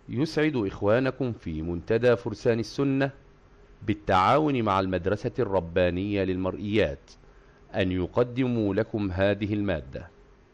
يسعد إخوانكم في منتدى فرسان السنة بالتعاون مع المدرسة الربانية للمرئيات أن يقدموا لكم هذه المادة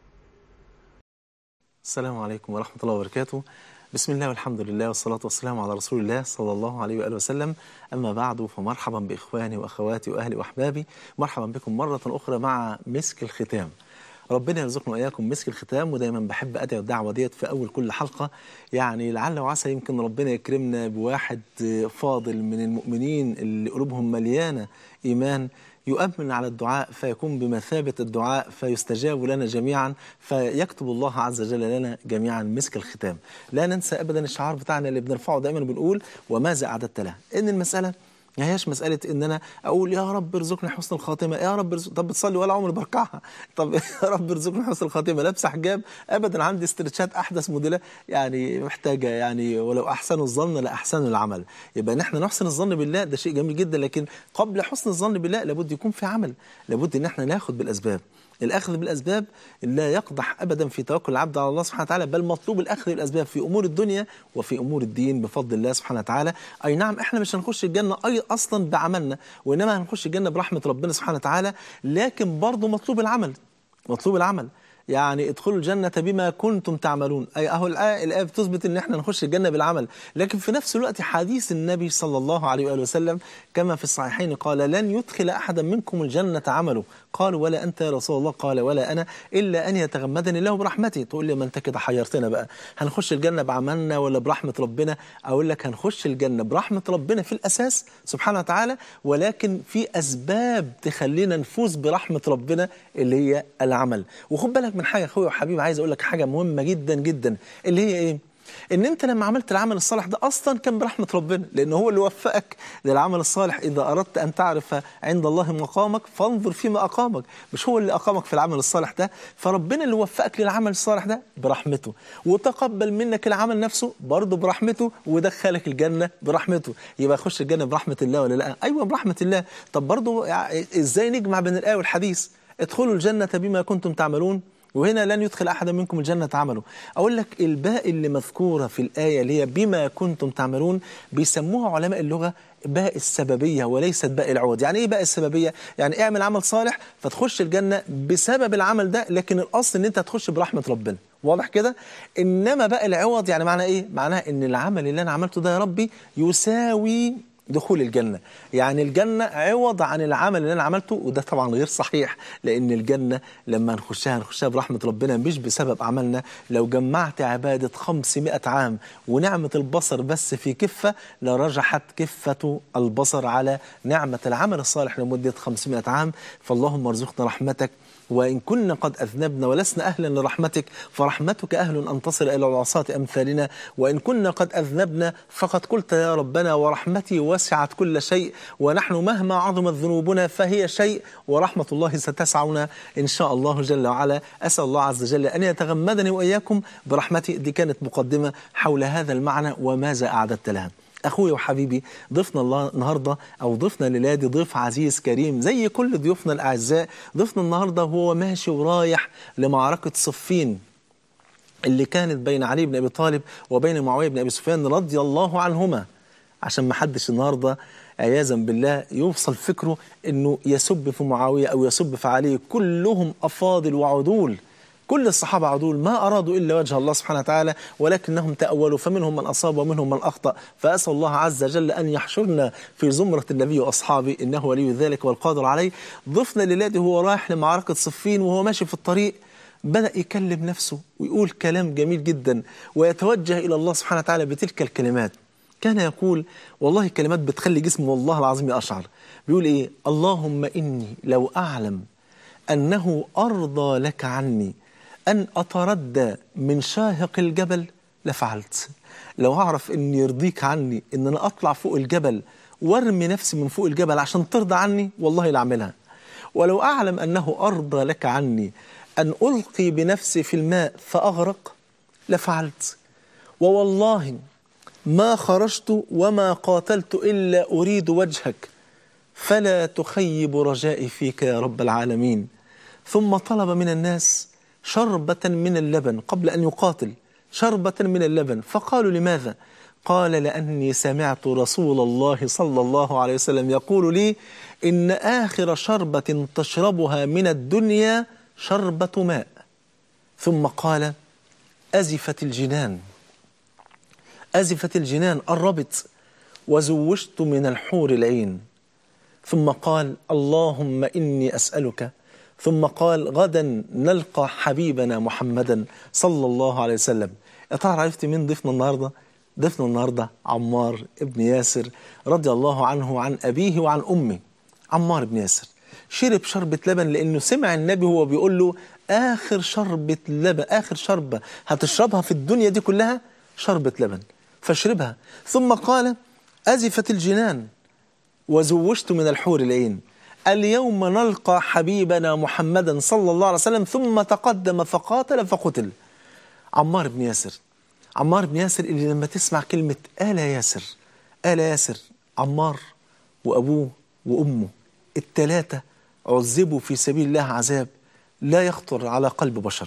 السلام عليكم ورحمة الله وبركاته بسم الله والحمد لله والصلاة والسلام على رسول الله صلى الله عليه وآله وسلم أما بعد فمرحبا بإخواني وأخواتي وأهلي وأحبابي مرحبا بكم مرة أخرى مع مسك الختام ربنا يرزقنا وإياكم مسك الختام ودايما بحب أدعي الدعوة ديت في أول كل حلقة يعني لعل وعسى يمكن ربنا يكرمنا بواحد فاضل من المؤمنين اللي قلوبهم مليانة إيمان يؤمن على الدعاء فيكون بمثابة الدعاء فيستجاب لنا جميعا فيكتب الله عز وجل لنا جميعا مسك الختام لا ننسى أبدا الشعار بتاعنا اللي بنرفعه دائما بنقول وماذا أعددت له إن المسألة ما هياش مسألة إن أنا أقول يا رب ارزقني حسن الخاتمة يا رب ارزق... طب بتصلي ولا عمري بركعها طب يا رب ارزقني حسن الخاتمة لابسة حجاب أبدا عندي استرتشات أحدث موديلة يعني محتاجة يعني ولو أحسنوا الظن لأحسنوا العمل يبقى نحن نحسن الظن بالله ده شيء جميل جدا لكن قبل حسن الظن بالله لابد يكون في عمل لابد إن احنا ناخد بالأسباب الأخذ بالأسباب لا يقدح أبدا في توكل العبد على الله سبحانه وتعالى بل مطلوب الأخذ بالأسباب في أمور الدنيا وفي أمور الدين بفضل الله سبحانه وتعالى أي نعم إحنا مش هنخش الجنة أي أصلا بعملنا وإنما هنخش الجنة برحمة ربنا سبحانه وتعالى لكن برضه مطلوب العمل مطلوب العمل يعني ادخلوا الجنة بما كنتم تعملون أي أهو الآية, الآية بتثبت إن احنا نخش الجنة بالعمل لكن في نفس الوقت حديث النبي صلى الله عليه وآله وسلم كما في الصحيحين قال لن يدخل أحدا منكم الجنة عمله قالوا ولا أنت يا رسول الله قال ولا أنا إلا أن يتغمدني الله برحمته تقول لي ما أنت كده حيرتنا بقى هنخش الجنة بعملنا ولا برحمة ربنا أقول لك هنخش الجنة برحمة ربنا في الأساس سبحانه وتعالى ولكن في أسباب تخلينا نفوز برحمة ربنا اللي هي العمل وخد بالك من حاجة أخويا وحبيبي عايز أقول لك حاجة مهمة جدا جدا اللي هي إيه ان انت لما عملت العمل الصالح ده اصلا كان برحمه ربنا لان هو اللي وفقك للعمل الصالح اذا اردت ان تعرف عند الله مقامك فانظر فيما اقامك مش هو اللي اقامك في العمل الصالح ده فربنا اللي وفقك للعمل الصالح ده برحمته وتقبل منك العمل نفسه برضه برحمته ودخلك الجنه برحمته يبقى خش الجنه برحمه الله ولا لا ايوه برحمه الله طب برضه ازاي نجمع بين الايه والحديث ادخلوا الجنه بما كنتم تعملون وهنا لن يدخل أحدا منكم الجنة عمله أقول لك الباء اللي مذكورة في الآية اللي هي بما كنتم تعملون بيسموها علماء اللغة باء السببية وليست باء العوض يعني إيه باء السببية؟ يعني اعمل عمل صالح فتخش الجنة بسبب العمل ده لكن الأصل إن أنت هتخش برحمة ربنا واضح كده إنما باء العوض يعني معناه إيه؟ معناه إن العمل اللي أنا عملته ده يا ربي يساوي دخول الجنة يعني الجنة عوض عن العمل اللي أنا عملته وده طبعا غير صحيح لأن الجنة لما نخشها نخشها برحمة ربنا مش بسبب عملنا لو جمعت عبادة 500 عام ونعمة البصر بس في كفة لرجحت كفة البصر على نعمة العمل الصالح لمدة 500 عام فاللهم ارزقنا رحمتك وإن كنا قد أذنبنا ولسنا أهلا لرحمتك فرحمتك أهل أن تصل إلى العصاة أمثالنا وإن كنا قد أذنبنا فقد قلت يا ربنا ورحمتي وسعت كل شيء ونحن مهما عظمت ذنوبنا فهي شيء ورحمة الله ستسعنا إن شاء الله جل وعلا أسأل الله عز وجل أن يتغمدني وإياكم برحمته دي كانت مقدمة حول هذا المعنى وماذا أعددت لها اخويا وحبيبي ضيفنا الله النهارده او ضيفنا ليلادي ضيف عزيز كريم زي كل ضيوفنا الاعزاء ضيفنا النهارده وهو ماشي ورايح لمعركه صفين اللي كانت بين علي بن ابي طالب وبين معاويه بن ابي سفيان رضي الله عنهما عشان ما حدش النهارده عياذا بالله يوصل فكره انه يسب في معاويه او يسب في علي كلهم افاضل وعدول كل الصحابة عدول ما أرادوا إلا وجه الله سبحانه وتعالى ولكنهم تأولوا فمنهم من أصاب ومنهم من أخطأ فأسأل الله عز وجل أن يحشرنا في زمرة النبي وأصحابه إنه ولي ذلك والقادر عليه ضفنا ليلادي هو رايح لمعركة صفين وهو ماشي في الطريق بدأ يكلم نفسه ويقول كلام جميل جدا ويتوجه إلى الله سبحانه وتعالى بتلك الكلمات كان يقول والله كلمات بتخلي جسمي والله العظيم أشعر بيقول إيه اللهم إني لو أعلم أنه أرضى لك عني أن أتردى من شاهق الجبل لفعلت لو أعرف أن يرضيك عني أن أنا أطلع فوق الجبل وارمي نفسي من فوق الجبل عشان ترضى عني والله لأعملها ولو أعلم أنه أرضى لك عني أن ألقي بنفسي في الماء فأغرق لفعلت ووالله ما خرجت وما قاتلت إلا أريد وجهك فلا تخيب رجائي فيك يا رب العالمين ثم طلب من الناس شربة من اللبن قبل أن يقاتل شربة من اللبن فقالوا لماذا قال لأني سمعت رسول الله صلى الله عليه وسلم يقول لي إن آخر شربة تشربها من الدنيا شربة ماء ثم قال أزفت الجنان أزفت الجنان قربت وزوجت من الحور العين ثم قال اللهم إني أسألك ثم قال غدا نلقى حبيبنا محمدا صلى الله عليه وسلم يا ترى عرفت مين ضيفنا النهارده؟ ضيفنا النهارده عمار ابن ياسر رضي الله عنه عن أبيه وعن أمه عمار بن ياسر شرب شربة لبن لأنه سمع النبي وهو بيقول له آخر شربة لبن آخر شربة هتشربها في الدنيا دي كلها شربة لبن فاشربها ثم قال أزفت الجنان وزوجت من الحور العين اليوم نلقى حبيبنا محمدا صلى الله عليه وسلم ثم تقدم فقاتل فقتل عمار بن ياسر عمار بن ياسر اللي لما تسمع كلمة آل ياسر آل ياسر عمار وأبوه وأمه التلاتة عذبوا في سبيل الله عذاب لا يخطر على قلب بشر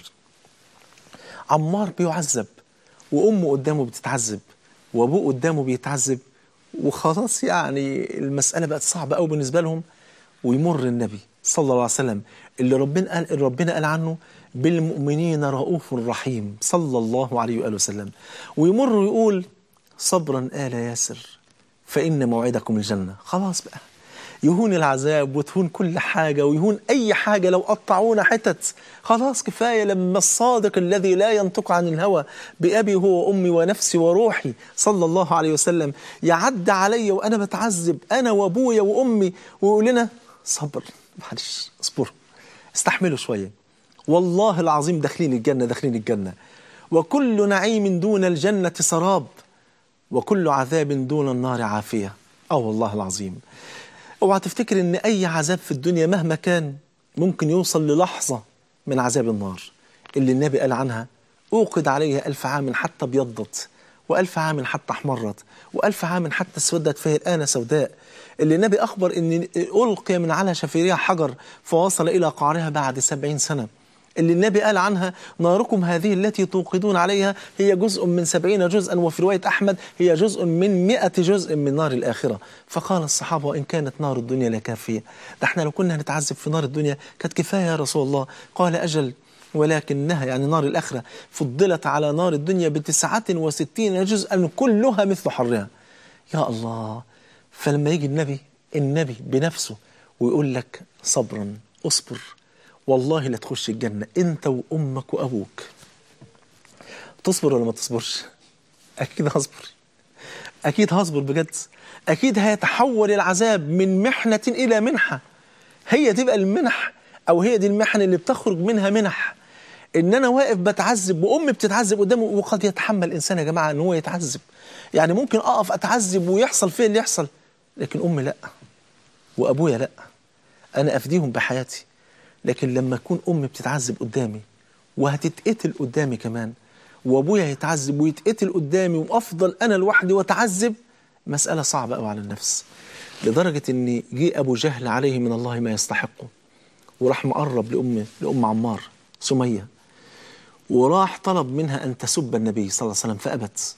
عمار بيعذب وأمه قدامه بتتعذب وأبوه قدامه بيتعذب وخلاص يعني المسألة بقت صعبة قوي بالنسبة لهم ويمر النبي صلى الله عليه وسلم اللي ربنا قال اللي ربنا قال عنه بالمؤمنين رؤوف رحيم صلى الله عليه وآله وسلم ويمر ويقول صبرا آل ياسر فإن موعدكم الجنة خلاص بقى يهون العذاب وتهون كل حاجة ويهون أي حاجة لو قطعونا حتت خلاص كفاية لما الصادق الذي لا ينطق عن الهوى بأبي هو وأمي ونفسي وروحي صلى الله عليه وسلم يعد علي وأنا بتعذب أنا وأبويا وأمي ويقول لنا صبر معلش اصبروا استحملوا شوية والله العظيم داخلين الجنة داخلين الجنة وكل نعيم دون الجنة سراب وكل عذاب دون النار عافية اه والله العظيم اوعى تفتكر ان اي عذاب في الدنيا مهما كان ممكن يوصل للحظة من عذاب النار اللي النبي قال عنها اوقد عليها ألف عام حتى ابيضت وألف عام حتى احمرت وألف عام حتى اسودت فهي الآن سوداء اللي النبي أخبر أن ألقي من على شفيرها حجر فوصل إلى قعرها بعد سبعين سنة اللي النبي قال عنها ناركم هذه التي توقدون عليها هي جزء من سبعين جزءا وفي رواية أحمد هي جزء من مئة جزء من نار الآخرة فقال الصحابة وإن كانت نار الدنيا لكافية ده احنا لو كنا هنتعذب في نار الدنيا كانت كفاية يا رسول الله قال أجل ولكنها يعني نار الآخرة فضلت على نار الدنيا بتسعة وستين جزءا كلها مثل حرها يا الله فلما يجي النبي النبي بنفسه ويقول لك صبرا اصبر والله لا تخش الجنة انت وامك وابوك تصبر ولا ما تصبرش اكيد هصبر اكيد هصبر بجد اكيد هيتحول العذاب من محنة الى منحة هي تبقى المنح او هي دي المحن اللي بتخرج منها منح ان انا واقف بتعذب وامي بتتعذب قدامي وقد يتحمل الانسان يا جماعه ان هو يتعذب يعني ممكن اقف اتعذب ويحصل فيا اللي يحصل لكن امي لا وابويا لا انا افديهم بحياتي لكن لما تكون امي بتتعذب قدامي وهتتقتل قدامي كمان وابويا يتعذب ويتقتل قدامي وافضل انا لوحدي واتعذب مساله صعبه قوي على النفس لدرجه ان جه ابو جهل عليه من الله ما يستحقه وراح مقرب لام لام عمار سميه وراح طلب منها ان تسب النبي صلى الله عليه وسلم فابت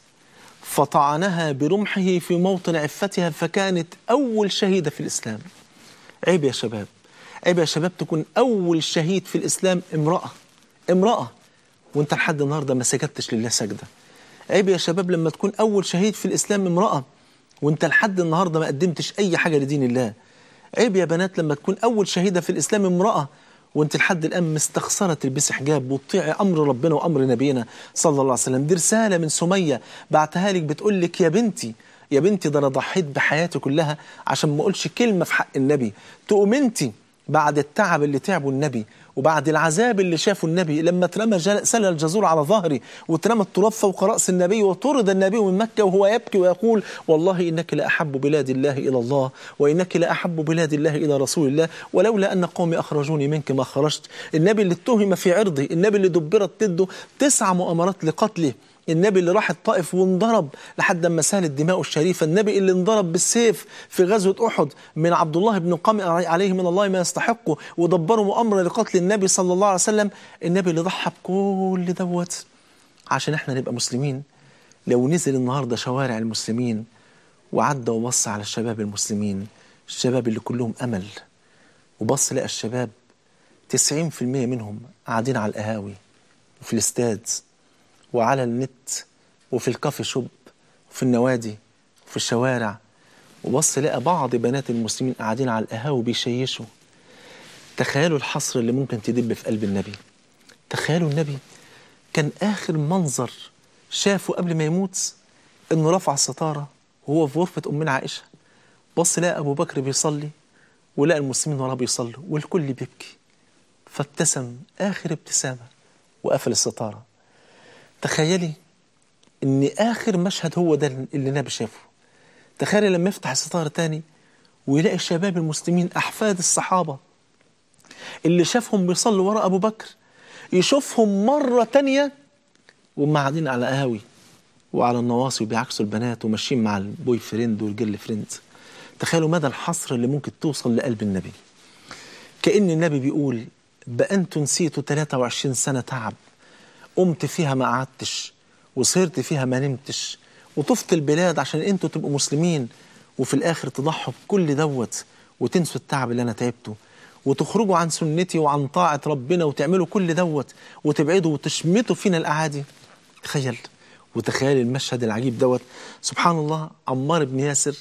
فطعنها برمحه في موطن عفتها فكانت اول شهيده في الاسلام عيب يا شباب عيب يا شباب تكون اول شهيد في الاسلام امراه امراه وانت لحد النهارده ما سجدتش لله سجده عيب يا شباب لما تكون اول شهيد في الاسلام امراه وانت لحد النهارده ما قدمتش اي حاجه لدين الله عيب يا بنات لما تكون اول شهيده في الاسلام امراه وانت لحد الان مستخسره تلبسي حجاب وتطيعي امر ربنا وامر نبينا صلى الله عليه وسلم دي رساله من سميه بعتها لك بتقول لك يا بنتي يا بنتي ده انا ضحيت بحياتي كلها عشان ما اقولش كلمه في حق النبي تقوم انت بعد التعب اللي تعبه النبي وبعد العذاب اللي شافه النبي لما اترمى سل الجزور على ظهري واترمى التراب فوق راس النبي وطرد النبي من مكه وهو يبكي ويقول والله انك لاحب بلاد الله الى الله وانك لاحب بلاد الله الى رسول الله ولولا ان قومي اخرجوني منك ما خرجت النبي اللي اتهم في عرضه النبي اللي دبرت ضده تسع مؤامرات لقتله النبي اللي راح الطائف وانضرب لحد ما سالت دماؤه الشريفه النبي اللي انضرب بالسيف في غزوه احد من عبد الله بن قمع عليه من الله ما يستحقه ودبروا مؤامره لقتل النبي صلى الله عليه وسلم النبي اللي ضحى بكل دوت عشان احنا نبقى مسلمين لو نزل النهارده شوارع المسلمين وعدى وبص على الشباب المسلمين الشباب اللي كلهم امل وبص لقى الشباب 90% منهم قاعدين على القهاوي وفي الاستاد وعلى النت وفي الكافي شوب وفي النوادي وفي الشوارع وبص لقى بعض بنات المسلمين قاعدين على القهاوي بيشيشوا تخيلوا الحصر اللي ممكن تدب في قلب النبي تخيلوا النبي كان آخر منظر شافه قبل ما يموت إنه رفع الستارة وهو في غرفة أمنا عائشة بص لقى أبو بكر بيصلي ولقى المسلمين وراه بيصلوا والكل بيبكي فابتسم آخر ابتسامة وقفل الستارة تخيلي إن آخر مشهد هو ده اللي النبي شافه تخيلي لما يفتح الستارة تاني ويلاقي الشباب المسلمين أحفاد الصحابة اللي شافهم بيصلوا ورا أبو بكر يشوفهم مرة تانية وهم قاعدين على قهاوي وعلى النواصي وبيعكسوا البنات وماشيين مع البوي فريند والجيرل فريند تخيلوا مدى الحصر اللي ممكن توصل لقلب النبي كأن النبي بيقول بقى انتوا نسيتوا 23 سنة تعب قمت فيها ما قعدتش وسهرت فيها ما نمتش وطفت البلاد عشان انتوا تبقوا مسلمين وفي الاخر تضحوا بكل دوت وتنسوا التعب اللي انا تعبته وتخرجوا عن سنتي وعن طاعة ربنا وتعملوا كل دوت وتبعدوا وتشمتوا فينا الأعادي تخيل وتخيل المشهد العجيب دوت سبحان الله عمار بن ياسر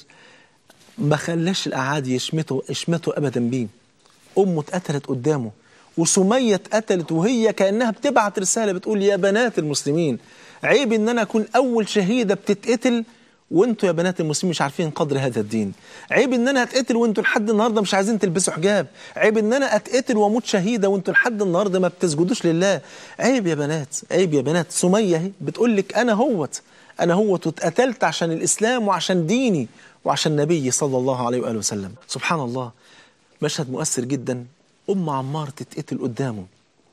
ما خلاش الأعادي يشمتوا يشمتوا أبدا بيه أمه اتقتلت قدامه وسمية اتقتلت وهي كأنها بتبعت رسالة بتقول يا بنات المسلمين عيب إن أنا أكون أول شهيدة بتتقتل وانتوا يا بنات المسلمين مش عارفين قدر هذا الدين عيب ان انا اتقتل وانتوا لحد النهارده مش عايزين تلبسوا حجاب عيب ان انا اتقتل واموت شهيده وانتوا لحد النهارده ما بتسجدوش لله عيب يا بنات عيب يا بنات سميه اهي بتقول لك انا هوت انا هوت واتقتلت عشان الاسلام وعشان ديني وعشان نبيي صلى الله عليه واله وسلم سبحان الله مشهد مؤثر جدا ام عمار تتقتل قدامه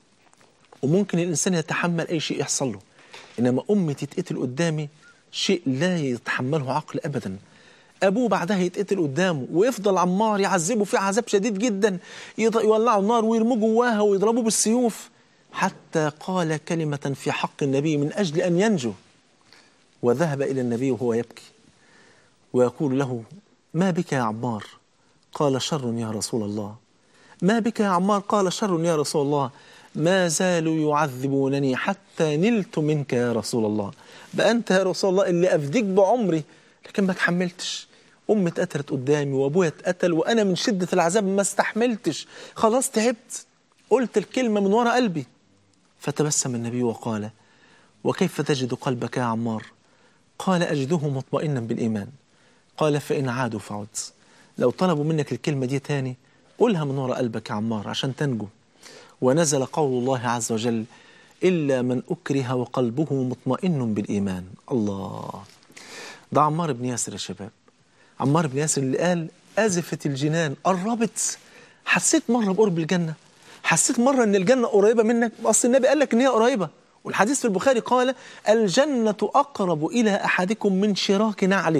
وممكن الانسان يتحمل اي شيء يحصل له انما امي تتقتل قدامي شيء لا يتحمله عقل ابدا ابوه بعدها يتقتل قدامه ويفضل عمار يعذبه فيه عذاب شديد جدا يولعوا النار ويرموه جواها ويضربوه بالسيوف حتى قال كلمة في حق النبي من أجل أن ينجو وذهب إلى النبي وهو يبكي ويقول له ما بك يا عمار قال شر يا رسول الله ما بك يا عمار قال شر يا رسول الله ما زالوا يعذبونني حتى نلت منك يا رسول الله بقى أنت يا رسول الله اللي أفديك بعمري لكن ما تحملتش أمي اتقتلت قدامي وأبويا اتقتل وأنا من شدة العذاب ما استحملتش خلاص تعبت قلت الكلمة من وراء قلبي فتبسم النبي وقال وكيف تجد قلبك يا عمار قال أجده مطمئنا بالإيمان قال فإن عادوا فعد لو طلبوا منك الكلمة دي تاني قولها من وراء قلبك يا عمار عشان تنجو ونزل قول الله عز وجل إلا من أكره وقلبه مطمئن بالإيمان الله ده عمار بن ياسر يا شباب عمار بن ياسر اللي قال أزفت الجنان قربت حسيت مرة بقرب الجنة حسيت مرة أن الجنة قريبة منك أصل النبي قال لك أن هي قريبة والحديث في البخاري قال الجنة أقرب إلى أحدكم من شراك نعله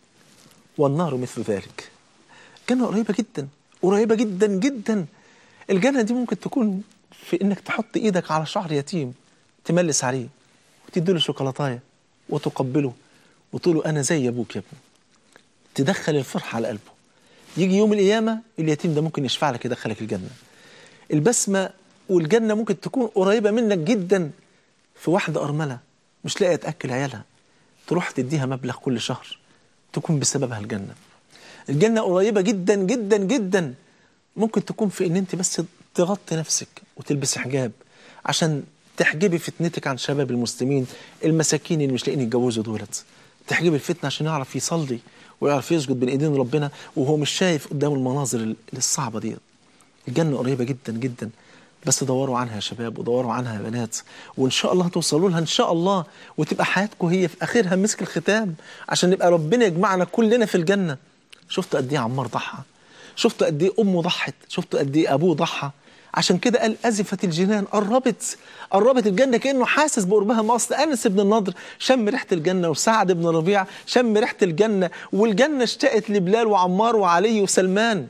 والنار مثل ذلك الجنة قريبة جدا قريبة جدا جدا الجنة دي ممكن تكون في انك تحط ايدك على شعر يتيم تملس عليه وتديله شوكولاتايه وتقبله وتقول له انا زي ابوك يا ابني تدخل الفرحه على قلبه يجي يوم القيامه اليتيم ده ممكن يشفع لك يدخلك الجنه البسمه والجنه ممكن تكون قريبه منك جدا في واحده ارمله مش لاقيه تاكل عيالها تروح تديها مبلغ كل شهر تكون بسببها الجنه الجنه قريبه جدا جدا جدا ممكن تكون في ان انت بس تغطي نفسك وتلبسي حجاب عشان تحجبي فتنتك عن شباب المسلمين المساكين اللي مش لاقيين يتجوزوا دولت تحجبي الفتنه عشان يعرف يصلي ويعرف يسجد بين ايدين ربنا وهو مش شايف قدامه المناظر الصعبه دي الجنه قريبه جدا جدا بس دوروا عنها يا شباب ودوروا عنها يا بنات وان شاء الله توصلوا لها ان شاء الله وتبقى حياتكم هي في اخرها مسك الختام عشان نبقى ربنا يجمعنا كلنا في الجنه شفتوا قد ايه عمار ضحى شفتوا قد ايه امه ضحت شفتوا قد ايه ابوه ضحى عشان كده قال أزفت الجنان قربت قربت الجنة كأنه حاسس بقربها ما أصل أنس بن النضر شم ريحة الجنة وسعد بن ربيع شم ريحة الجنة والجنة اشتقت لبلال وعمار وعلي وسلمان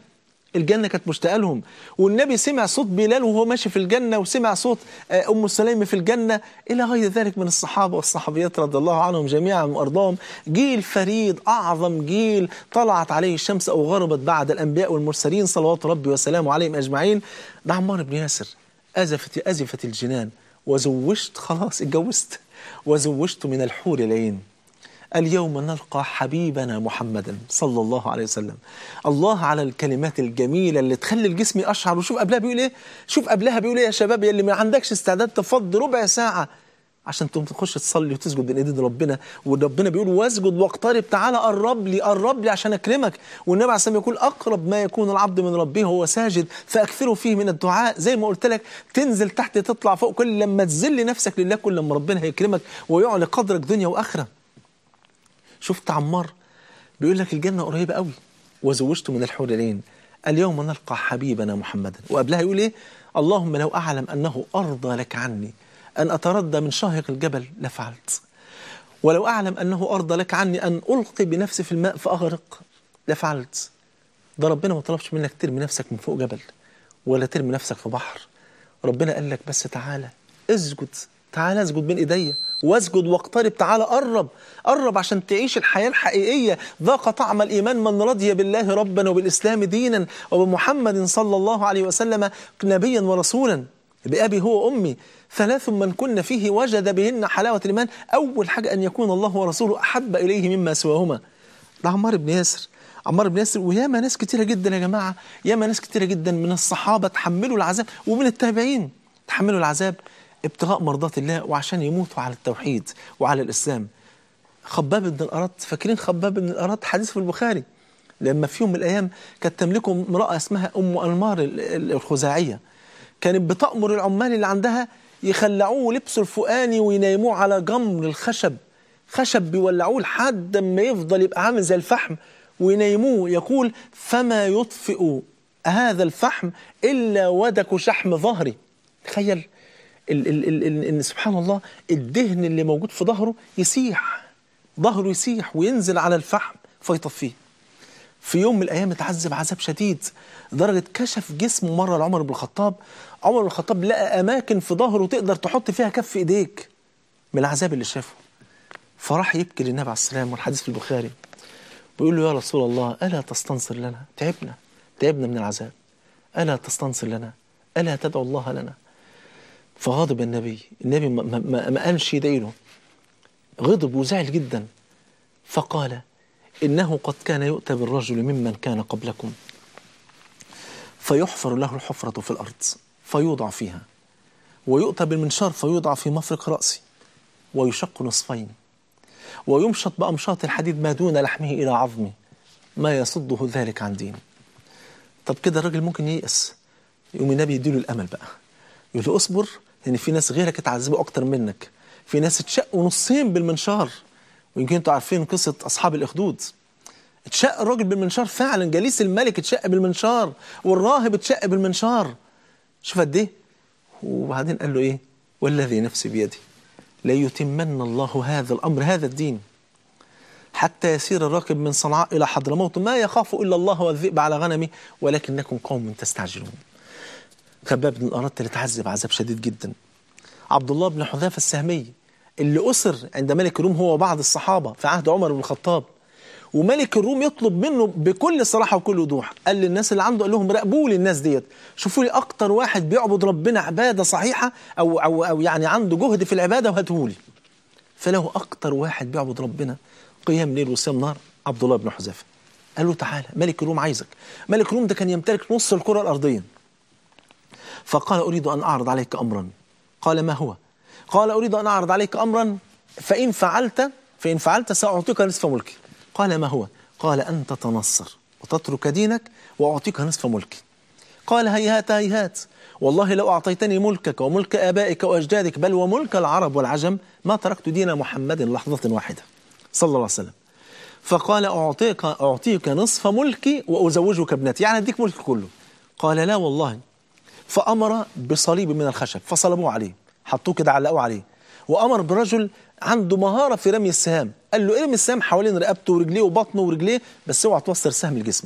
الجنة كانت مشتاقة لهم والنبي سمع صوت بلال وهو ماشي في الجنة وسمع صوت آه، أم سليم في الجنة إلى غير ذلك من الصحابة والصحابيات رضي الله عنهم جميعا وأرضاهم جيل فريد أعظم جيل طلعت عليه الشمس أو غربت بعد الأنبياء والمرسلين صلوات ربي وسلامه عليهم أجمعين ده عمار بن ياسر أزفت أزفت الجنان وزوجت خلاص اتجوزت وزوجت من الحور العين اليوم نلقى حبيبنا محمدا صلى الله عليه وسلم الله على الكلمات الجميلة اللي تخلي الجسم يقشعر وشوف قبلها بيقول ايه شوف قبلها بيقول ايه يا شباب يا اللي ما عندكش استعداد تفضي ربع ساعة عشان تقوم تخش تصلي وتسجد بين ايدين ربنا وربنا بيقول واسجد واقترب تعالى قرب لي قرب لي عشان اكرمك والنبي عليه الصلاه والسلام يقول اقرب ما يكون العبد من ربه هو ساجد فاكثروا فيه من الدعاء زي ما قلت لك تنزل تحت تطلع فوق كل لما تذل نفسك لله كل لما ربنا هيكرمك ويعلي قدرك دنيا واخره شفت عمار بيقول لك الجنة قريبة قوي وزوجت من الحور العين اليوم نلقى حبيبنا محمدا وقبلها يقول ايه اللهم لو أعلم أنه أرضى لك عني أن أتردى من شاهق الجبل لفعلت ولو أعلم أنه أرضى لك عني أن ألقي بنفسي في الماء فأغرق لفعلت ده ربنا ما طلبش منك ترمي نفسك من فوق جبل ولا ترمي نفسك في بحر ربنا قال لك بس تعالى اسجد تعالى اسجد بين ايديا واسجد واقترب تعالى قرب قرب عشان تعيش الحياة الحقيقية ذاق طعم الإيمان من رضي بالله ربا وبالإسلام دينا وبمحمد صلى الله عليه وسلم نبيا ورسولا بأبي هو أمي ثلاث من كن فيه وجد بهن حلاوة الإيمان أول حاجة أن يكون الله ورسوله أحب إليه مما سواهما ده عمار بن ياسر عمار بن ياسر وياما ناس كتيرة جدا يا جماعة ياما ناس كتيرة جدا من الصحابة تحملوا العذاب ومن التابعين تحملوا العذاب ابتغاء مرضات الله وعشان يموتوا على التوحيد وعلى الإسلام خباب بن الأرط فاكرين خباب بن الأرط حديث في البخاري لما في يوم من الأيام كانت تملكه امرأة اسمها أم أنمار الخزاعية كانت بتأمر العمال اللي عندها يخلعوه لبسه الفؤاني وينيموه على جمر الخشب خشب بيولعوه لحد ما يفضل يبقى عامل زي الفحم وينيموه يقول فما يطفئ هذا الفحم إلا ودك شحم ظهري تخيل ال ال ال ال ان سبحان الله الدهن اللي موجود في ظهره يسيح ظهره يسيح وينزل على الفحم فيطفيه في يوم من الايام اتعذب عذاب شديد لدرجه كشف جسمه مره لعمر بن الخطاب عمر بن الخطاب لقى اماكن في ظهره تقدر تحط فيها كف ايديك من العذاب اللي شافه فراح يبكي للنبي عليه السلام والحديث في البخاري بيقول له يا رسول الله الا تستنصر لنا تعبنا تعبنا من العذاب الا تستنصر لنا الا تدعو الله لنا فغضب النبي النبي ما, ما, ما قالش يدعيله غضب وزعل جدا فقال إنه قد كان يؤتى بالرجل ممن كان قبلكم فيحفر له الحفرة في الأرض فيوضع فيها ويؤتى بالمنشار فيوضع في مفرق رأسه ويشق نصفين ويمشط بأمشاط الحديد ما دون لحمه إلى عظمه ما يصده ذلك عن دينه طب كده الراجل ممكن ييأس يقوم النبي يديله الأمل بقى يقول له اصبر لان في ناس غيرك اتعذبوا اكتر منك في ناس اتشقوا نصين بالمنشار ويمكن انتوا عارفين قصه اصحاب الاخدود اتشق الراجل بالمنشار فعلا جليس الملك اتشق بالمنشار والراهب اتشق بالمنشار شوف قد ايه وبعدين قال له ايه والذي نفسي بيدي ليتمن الله هذا الامر هذا الدين حتى يسير الراكب من صنعاء الى حضرموت ما يخاف الا الله والذئب على غنمه ولكنكم قوم تستعجلون خباب بن الأرط اللي اتعذب عذاب شديد جدا عبد الله بن حذافة السهمي اللي أسر عند ملك الروم هو وبعض الصحابة في عهد عمر بن الخطاب وملك الروم يطلب منه بكل صراحة وكل وضوح قال للناس اللي عنده قال لهم راقبوا لي الناس ديت شوفوا لي أكتر واحد بيعبد ربنا عبادة صحيحة أو, أو, أو يعني عنده جهد في العبادة وهاتهولي فله أكتر واحد بيعبد ربنا قيام ليل وصيام نار عبد الله بن حذافة قال له تعالى ملك الروم عايزك ملك الروم ده كان يمتلك نص الكرة الأرضية فقال أريد أن أعرض عليك أمرا قال ما هو قال أريد أن أعرض عليك أمرا فإن فعلت فإن فعلت سأعطيك نصف ملكي قال ما هو قال أن تتنصر وتترك دينك وأعطيك نصف ملكي قال هيهات هيهات والله لو أعطيتني ملكك وملك آبائك وأجدادك بل وملك العرب والعجم ما تركت دين محمد لحظة واحدة صلى الله عليه وسلم فقال أعطيك, أعطيك نصف ملكي وأزوجك ابنتي يعني أديك ملك كله قال لا والله فأمر بصليب من الخشب فصلبوه عليه حطوه كده علقوه عليه وأمر برجل عنده مهارة في رمي السهام قال له ارمي السهام حوالين رقبته ورجليه وبطنه ورجليه بس اوعى توصل سهم لجسمه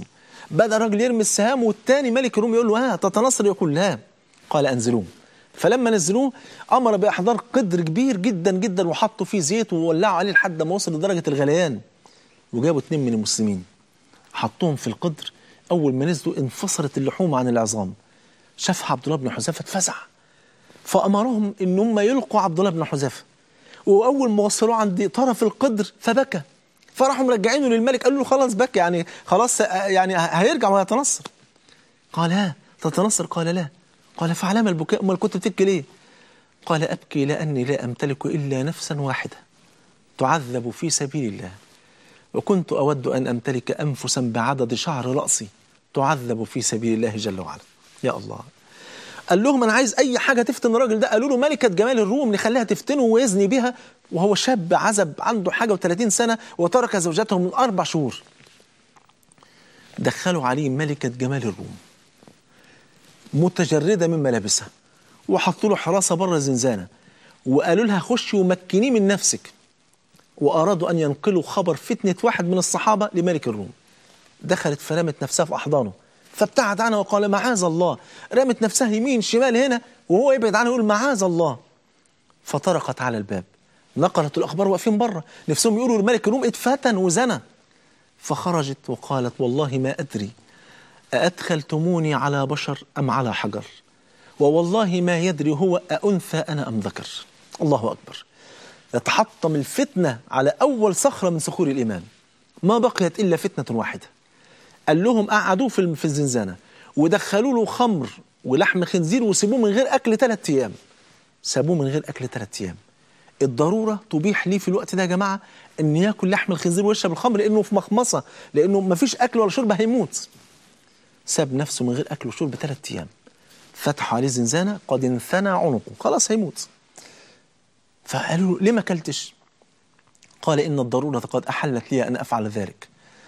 بدا الراجل يرمي السهام والتاني ملك الروم يقول له ها تتنصر يقول لا قال انزلوه فلما نزلوه امر باحضار قدر كبير جدا جدا وحطوا فيه زيت وولعوا عليه لحد ما وصل لدرجه الغليان وجابوا اتنين من المسلمين حطوهم في القدر اول ما نزلوا انفصلت اللحوم عن العظام شافها عبد الله بن حذافه اتفزع فامرهم ان هم يلقوا عبد الله بن حذافه واول ما وصلوه عند طرف القدر فبكى فراحوا مرجعينه للملك قالوا له خلاص بكى يعني خلاص يعني هيرجع ويتنصر قال ها تتنصر قال لا قال فعلام البكاء امال كنت بتبكي ليه قال ابكي لاني لا امتلك الا نفسا واحده تعذب في سبيل الله وكنت اود ان امتلك انفسا بعدد شعر راسي تعذب في سبيل الله جل وعلا يا الله قال لهم انا عايز اي حاجه تفتن الراجل ده قالوا له ملكه جمال الروم نخليها تفتنه ويزني بها وهو شاب عزب عنده حاجه و30 سنه وترك زوجته من اربع شهور دخلوا عليه ملكه جمال الروم متجرده من ملابسها وحطوا له حراسه بره الزنزانه وقالوا لها خشي ومكنيه من نفسك وارادوا ان ينقلوا خبر فتنه واحد من الصحابه لملك الروم دخلت فرمت نفسها في احضانه فابتعد عنها وقال معاذ الله رمت نفسها يمين شمال هنا وهو يبعد عنها يقول معاذ الله فطرقت على الباب نقلت الاخبار واقفين بره نفسهم يقولوا لملك الروم اتفتن وزنى فخرجت وقالت والله ما ادري أأدخلتموني على بشر أم على حجر ووالله ما يدري هو أأنثى أنا أم ذكر الله أكبر يتحطم الفتنة على أول صخرة من صخور الإيمان ما بقيت إلا فتنة واحدة قال لهم قعدوه في في الزنزانة ودخلوا له خمر ولحم خنزير وسيبوه من غير أكل ثلاث أيام سابوه من غير أكل ثلاث أيام الضرورة تبيح ليه في الوقت ده يا جماعة إن ياكل لحم الخنزير ويشرب الخمر لأنه في مخمصة لأنه مفيش أكل ولا شرب هيموت ساب نفسه من غير أكل وشرب ثلاث أيام فتحوا عليه زنزانة قد انثنى عنقه خلاص هيموت فقالوا له ليه ما أكلتش قال إن الضرورة قد أحلت لي أن أفعل ذلك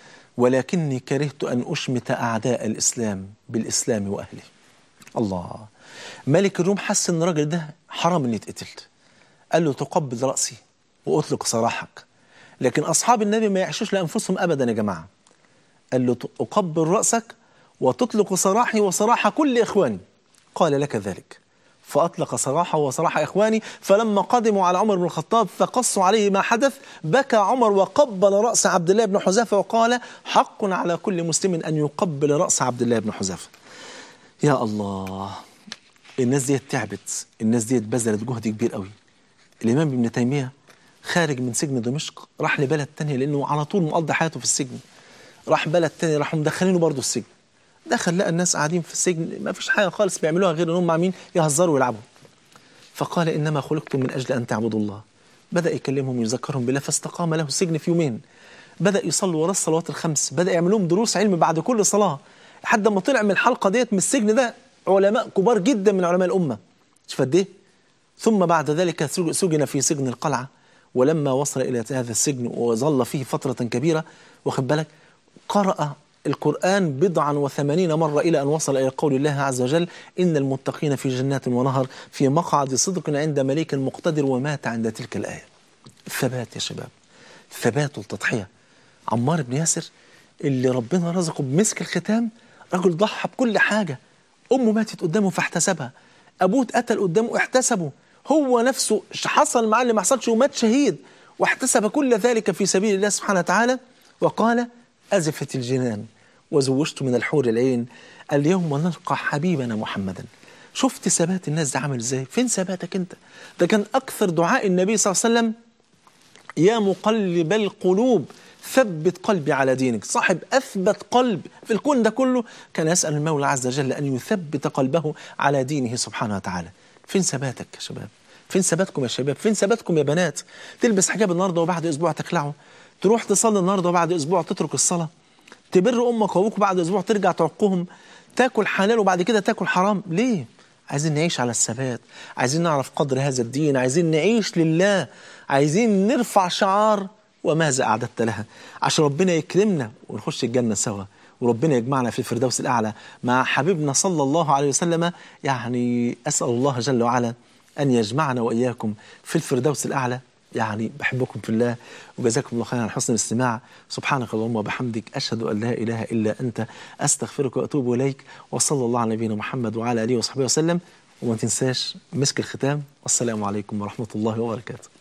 ولكني كرهت أن أشمت أعداء الإسلام بالإسلام وأهله الله ملك الروم حس إن الراجل ده حرام إن يتقتل قال له تقبل رأسي وأطلق سراحك لكن أصحاب النبي ما يعيشوش لأنفسهم أبدا يا جماعة قال له أقبل رأسك وتطلق سراحي وسراح كل إخواني قال لك ذلك فأطلق سراحه وسراح إخواني فلما قدموا على عمر بن الخطاب فقصوا عليه ما حدث بكى عمر وقبل رأس عبد الله بن حذافة وقال حق على كل مسلم أن يقبل رأس عبد الله بن حذافة يا الله الناس دي تعبت الناس دي بذلت جهد كبير قوي الإمام ابن تيمية خارج من سجن دمشق راح لبلد تانية لأنه على طول مقضي حياته في السجن راح بلد تاني راحوا مدخلينه برضه السجن دخل لقى الناس قاعدين في السجن ما فيش حاجه خالص بيعملوها غير انهم مع مين يهزروا ويلعبوا فقال انما خلقتم من اجل ان تعبدوا الله بدا يكلمهم ويذكرهم بالله فاستقام له السجن في يومين بدا يصلوا ورا الصلوات الخمس بدا يعمل لهم دروس علم بعد كل صلاه لحد ما طلع من الحلقه ديت من السجن ده علماء كبار جدا من علماء الامه شوف قد ايه ثم بعد ذلك سجن في سجن القلعه ولما وصل الى هذا السجن وظل فيه فتره كبيره واخد بالك قرأ القرآن بضعا وثمانين مرة إلى أن وصل إلى قول الله عز وجل إن المتقين في جنات ونهر في مقعد صدق عند مليك مقتدر ومات عند تلك الآية الثبات يا شباب الثبات والتضحية عمار بن ياسر اللي ربنا رزقه بمسك الختام رجل ضحى بكل حاجة أمه ماتت قدامه فاحتسبها أبوه اتقتل قدامه احتسبه هو نفسه حصل معاه اللي ما حصلش ومات شهيد واحتسب كل ذلك في سبيل الله سبحانه وتعالى وقال أزفت الجنان وزوجت من الحور العين اليوم نلقى حبيبنا محمدا شفت ثبات الناس ده عامل ازاي فين ثباتك انت ده كان اكثر دعاء النبي صلى الله عليه وسلم يا مقلب القلوب ثبت قلبي على دينك صاحب اثبت قلب في الكون ده كله كان يسال المولى عز وجل ان يثبت قلبه على دينه سبحانه وتعالى فين ثباتك يا شباب فين ثباتكم يا شباب فين ثباتكم يا بنات تلبس حجاب النهارده وبعد اسبوع تخلعه تروح تصلي النهارده وبعد اسبوع تترك الصلاه تبر امك وابوك بعد اسبوع ترجع تعقهم تاكل حلال وبعد كده تاكل حرام ليه عايزين نعيش على الثبات عايزين نعرف قدر هذا الدين عايزين نعيش لله عايزين نرفع شعار وماذا أعددت لها عشان ربنا يكرمنا ونخش الجنة سوا وربنا يجمعنا في الفردوس الأعلى مع حبيبنا صلى الله عليه وسلم يعني أسأل الله جل وعلا أن يجمعنا وإياكم في الفردوس الأعلى يعني بحبكم في الله وجزاكم الله خيرا على حسن الاستماع سبحانك اللهم وبحمدك أشهد أن لا إله إلا أنت أستغفرك وأتوب إليك وصلى الله على نبينا محمد وعلى آله وصحبه وسلم وما تنساش مسك الختام والسلام عليكم ورحمة الله وبركاته